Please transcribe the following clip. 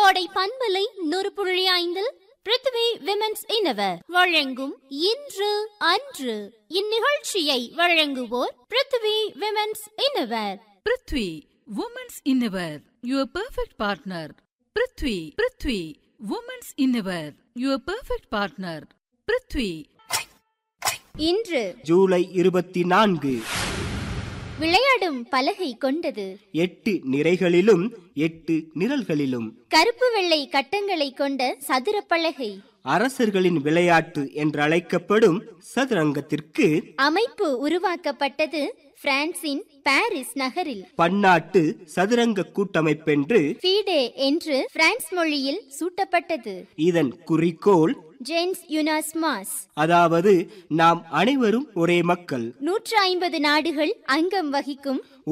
கோடை பண்பலை நூறு புள்ளி ஐந்தில் பிருத்வி விமென்ஸ் இனவர் வழங்கும் இன்று அன்று இந்நிகழ்ச்சியை வழங்குவோர் Prithvi women's innerwear Prithvi women's innerwear your perfect partner Prithvi Prithvi women's innerwear your perfect partner Prithvi இன்று ஜூலை இருபத்தி நான்கு விளையாடும் பலகை கொண்டது எட்டு நிறைகளிலும் எட்டு நிரல்களிலும் கருப்பு வெள்ளை கட்டங்களை கொண்ட சதுர பலகை அரசர்களின் விளையாட்டு என்றழைக்கப்படும் சதுரங்கத்திற்கு அமைப்பு உருவாக்கப்பட்டது பிரான்சின் பாரிஸ் நகரில் பன்னாட்டு சதுரங்க கூட்டமைப்பென்று ஃபீடே என்று பிரான்ஸ் மொழியில் சூட்டப்பட்டது இதன் குறிக்கோள் ஜேம்ஸ் யுனாஸ்மாஸ் அதாவது நாம் அனைவரும் ஒரே மக்கள் நூற்று ஐம்பது நாடுகள் அங்கம் வகிக்கும்